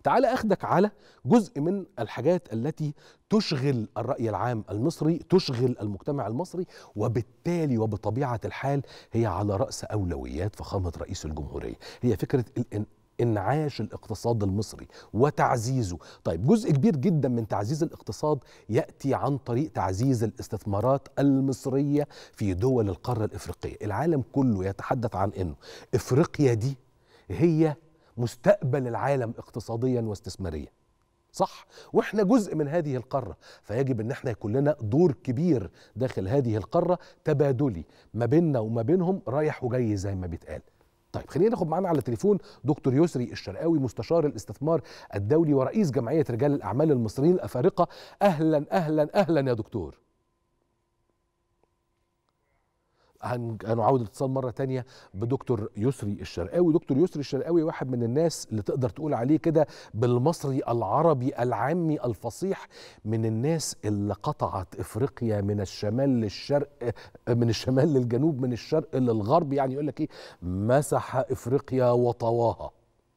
تعال اخدك على جزء من الحاجات التي تشغل الراي العام المصري تشغل المجتمع المصري وبالتالي وبطبيعه الحال هي على راس اولويات فخامه رئيس الجمهوريه هي فكره الان انعاش الاقتصاد المصري وتعزيزه طيب جزء كبير جدا من تعزيز الاقتصاد ياتي عن طريق تعزيز الاستثمارات المصريه في دول القاره الافريقيه العالم كله يتحدث عن انه افريقيا دي هي مستقبل العالم اقتصاديا واستثماريا صح واحنا جزء من هذه القاره فيجب ان احنا يكون لنا دور كبير داخل هذه القاره تبادلي ما بيننا وما بينهم رايح وجاي زي ما بيتقال طيب خلينا ناخد معانا على التليفون دكتور يسري الشرقاوي مستشار الاستثمار الدولي ورئيس جمعيه رجال الاعمال المصريين الافارقه اهلا اهلا اهلا يا دكتور هنعاود الاتصال مرة تانية بدكتور يسري الشرقاوي دكتور يسري الشرقاوي واحد من الناس اللي تقدر تقول عليه كده بالمصري العربي العامي الفصيح من الناس اللي قطعت افريقيا من الشمال للشرق من الشمال للجنوب من الشرق للغرب يعني يقول لك ايه مسح افريقيا وطواها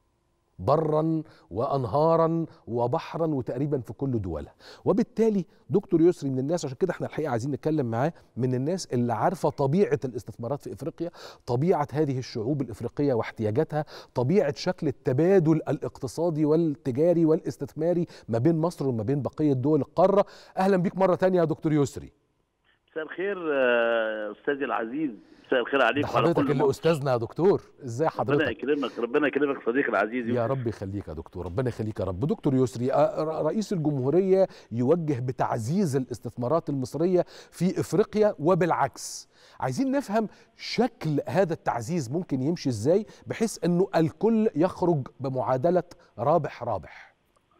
برا وانهارا وبحرا وتقريبا في كل دولها وبالتالي دكتور يسري من الناس عشان كده احنا الحقيقه عايزين نتكلم معاه من الناس اللي عارفه طبيعه الاستثمارات في افريقيا طبيعه هذه الشعوب الافريقيه واحتياجاتها طبيعه شكل التبادل الاقتصادي والتجاري والاستثماري ما بين مصر وما بين بقيه دول القاره اهلا بيك مره تانية يا دكتور يسري مساء الخير استاذي العزيز مساء الخير عليك حضرتك اللي استاذنا يا دكتور ازاي حضرتك ربنا يكرمك ربنا يكرمك صديقي العزيز يا رب يخليك يا دكتور ربنا يخليك يا رب دكتور يسري رئيس الجمهوريه يوجه بتعزيز الاستثمارات المصريه في افريقيا وبالعكس عايزين نفهم شكل هذا التعزيز ممكن يمشي ازاي بحيث انه الكل يخرج بمعادله رابح رابح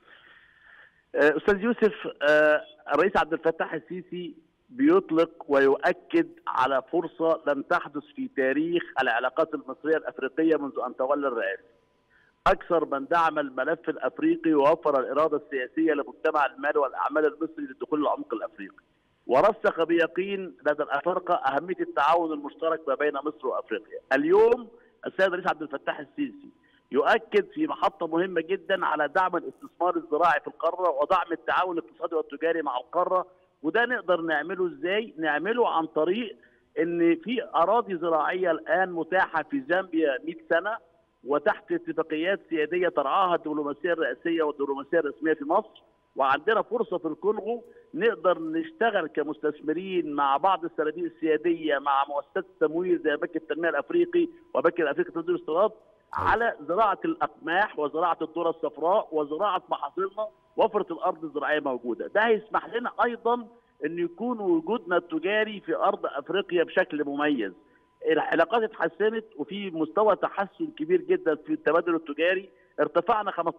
استاذ يوسف الرئيس عبد الفتاح السيسي بيطلق ويؤكد على فرصة لم تحدث في تاريخ العلاقات المصرية الأفريقية منذ أن تولى الرئاسة أكثر من دعم الملف الأفريقي ووفر الإرادة السياسية لمجتمع المال والأعمال المصري للدخول العمق الأفريقي ورسخ بيقين لدى الأفارقة أهمية التعاون المشترك ما بين مصر وأفريقيا اليوم السيد الرئيس عبد الفتاح السيسي يؤكد في محطة مهمة جدا على دعم الاستثمار الزراعي في القارة ودعم التعاون الاقتصادي والتجاري مع القارة وده نقدر نعمله ازاي؟ نعمله عن طريق ان في اراضي زراعيه الان متاحه في زامبيا 100 سنه وتحت اتفاقيات سياديه ترعاها الدبلوماسيه الرئاسيه والدبلوماسيه الرسميه في مصر وعندنا فرصه في الكونغو نقدر نشتغل كمستثمرين مع بعض الصناديق السياديه مع مؤسسات التمويل زي بنك التنميه الافريقي وبنك الافريقي لتنظيم الاستيراد على زراعه الاقماح وزراعه الذره الصفراء وزراعه محاصيلنا وفره الارض الزراعيه موجوده، ده هيسمح لنا ايضا ان يكون وجودنا التجاري في ارض افريقيا بشكل مميز. العلاقات اتحسنت وفي مستوى تحسن كبير جدا في التبادل التجاري، ارتفعنا 15.5%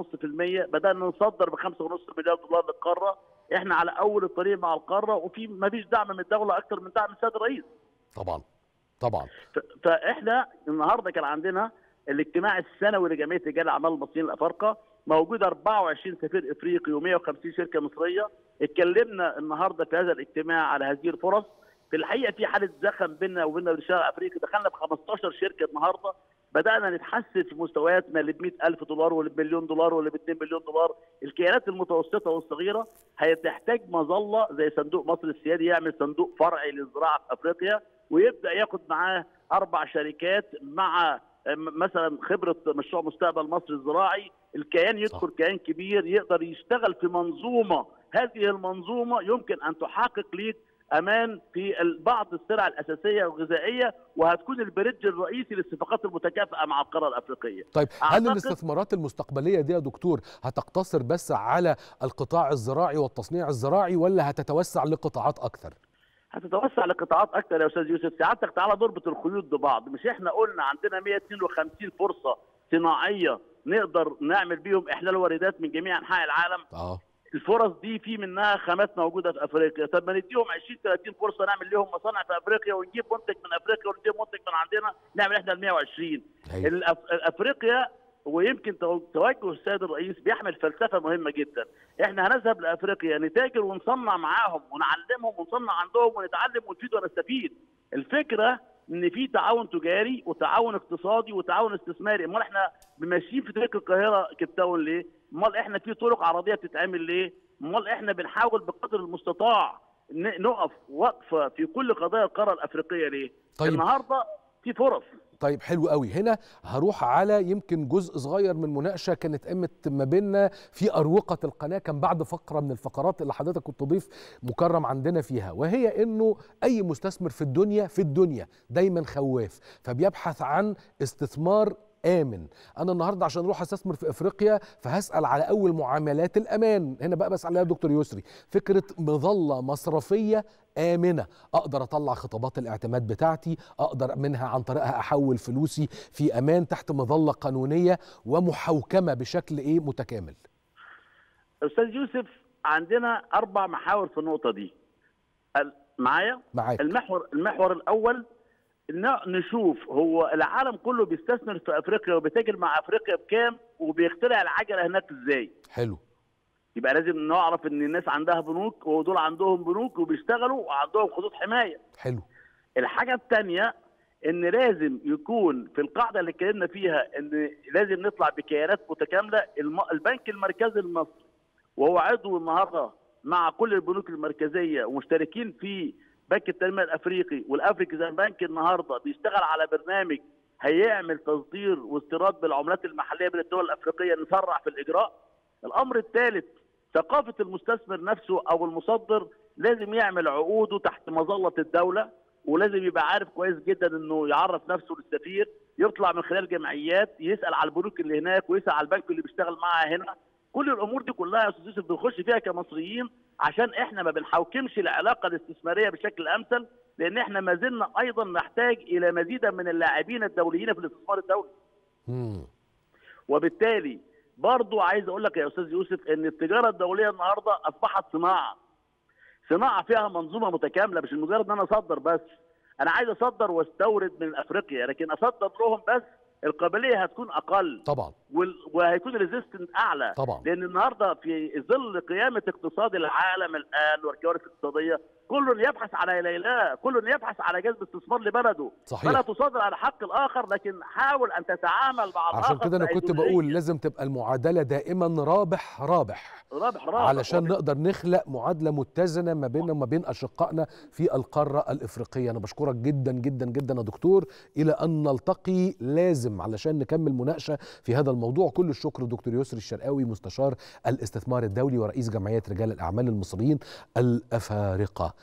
بدانا نصدر ب 5.5 مليار دولار للقاره، احنا على اول الطريق مع القاره وفي ما فيش دعم من الدوله اكثر من دعم السيد الرئيس. طبعا طبعا فاحنا النهارده كان عندنا الاجتماع السنوي لجمعيه رجال الاعمال المصريين الافارقه موجود 24 سفير افريقي و150 شركه مصريه اتكلمنا النهارده في هذا الاجتماع على هذه الفرص في الحقيقه في حاله زخم بيننا وبين الشارع الافريقي دخلنا ب 15 شركه النهارده بدانا نتحسن في مستوياتنا اللي ب 100000 دولار واللي بمليون دولار واللي ب 2 مليون دولار الكيانات المتوسطه والصغيره هتحتاج مظله زي صندوق مصر السيادي يعمل صندوق فرعي للزراعه في افريقيا ويبدا ياخد معاه اربع شركات مع مثلا خبره مشروع مستقبل مصر الزراعي الكيان يدخل صح. كيان كبير يقدر يشتغل في منظومه هذه المنظومه يمكن ان تحقق ليك امان في بعض السلع الاساسيه والغذائيه وهتكون البريدج الرئيسي للصفقات المتكافئه مع القاره الافريقيه. طيب هل الاستثمارات المستقبليه دي يا دكتور هتقتصر بس على القطاع الزراعي والتصنيع الزراعي ولا هتتوسع لقطاعات اكثر؟ هتتوسع لقطاعات اكثر يا استاذ يوسف سعادتك تعالى نربط الخيوط ببعض مش احنا قلنا عندنا 152 فرصه صناعيه نقدر نعمل بيهم احلال واردات من جميع انحاء العالم اه الفرص دي في منها خامات موجوده في افريقيا طب ما نديهم 20 30 فرصه نعمل لهم مصانع في افريقيا ونجيب منتج من افريقيا ونجيب منتج من عندنا نعمل احنا ال 120 افريقيا ويمكن توجه السيد الرئيس بيحمل فلسفه مهمه جدا احنا هنذهب لافريقيا نتاجر ونصنع معاهم ونعلمهم ونصنع عندهم ونتعلم ونفيد ونستفيد الفكره ان في تعاون تجاري وتعاون اقتصادي وتعاون استثماري امال احنا ماشيين في طريق القاهره كيب تاون ليه امال احنا في طرق عرضيه بتتعمل ليه امال احنا بنحاول بقدر المستطاع ن- نقف وقفه في كل قضايا القاره الافريقيه ليه طيب. النهارده في فرص طيب حلو قوي هنا هروح على يمكن جزء صغير من مناقشه كانت قامت ما بيننا في اروقه القناه كان بعد فقره من الفقرات اللي حضرتك كنت تضيف مكرم عندنا فيها وهي انه اي مستثمر في الدنيا في الدنيا دايما خواف فبيبحث عن استثمار آمن أنا النهاردة عشان أروح أستثمر في أفريقيا فهسأل على أول معاملات الأمان هنا بقى بسأل عليها دكتور يسري فكرة مظلة مصرفية آمنة أقدر أطلع خطابات الاعتماد بتاعتي أقدر منها عن طريقها أحول فلوسي في أمان تحت مظلة قانونية ومحوكمة بشكل إيه متكامل استاذ يوسف عندنا اربع محاور في النقطه دي ال- معايا معاك المحور المحور الاول إن نشوف هو العالم كله بيستثمر في افريقيا وبيتاجر مع افريقيا بكام وبيخترع العجله هناك ازاي حلو يبقى لازم نعرف ان الناس عندها بنوك ودول عندهم بنوك وبيشتغلوا وعندهم خطوط حمايه حلو الحاجه الثانيه ان لازم يكون في القاعده اللي اتكلمنا فيها ان لازم نطلع بكيانات متكامله الم... البنك المركزي المصري وهو عضو النهارده مع كل البنوك المركزيه ومشتركين في بنك التنميه الافريقي والافريكان بنك النهارده بيشتغل على برنامج هيعمل تصدير واستيراد بالعملات المحليه بين الدول الافريقيه نسرع في الاجراء. الامر الثالث ثقافه المستثمر نفسه او المصدر لازم يعمل عقوده تحت مظله الدوله ولازم يبقى عارف كويس جدا انه يعرف نفسه للسفير يطلع من خلال جمعيات يسال على البنوك اللي هناك ويسال على البنك اللي بيشتغل معاه هنا كل الامور دي كلها يا استاذ يوسف بنخش فيها كمصريين عشان احنا ما بنحوكمش العلاقه الاستثماريه بشكل امثل لان احنا ما زلنا ايضا نحتاج الى مزيدا من اللاعبين الدوليين في الاستثمار الدولي مم. وبالتالي برضو عايز اقول لك يا استاذ يوسف ان التجاره الدوليه النهارده اصبحت صناعه صناعه فيها منظومه متكامله مش مجرد ان انا اصدر بس انا عايز اصدر واستورد من افريقيا لكن اصدر لهم بس القابليه هتكون اقل طبعا وال- وهيكون ريزيستنت اعلى طبعا لان النهارده في ظل قيامه اقتصاد العالم الان والكوارث الاقتصاديه كل يبحث على ليلاه كل يبحث على جذب استثمار لبلده صحيح. فلا تصادر على حق الاخر لكن حاول ان تتعامل مع الاخر عشان كده انا كنت بأيديولوجية. بقول لازم تبقى المعادله دائما رابح رابح رابح رابح علشان وب- نقدر نخلق معادله متزنه ما بيننا وما بين اشقائنا في القاره الافريقيه انا بشكرك جدا جدا جدا يا دكتور الى ان نلتقي لازم علشان نكمل مناقشه في هذا الموضوع كل الشكر دكتور يسري الشرقاوي مستشار الاستثمار الدولي ورئيس جمعيه رجال الاعمال المصريين الافارقه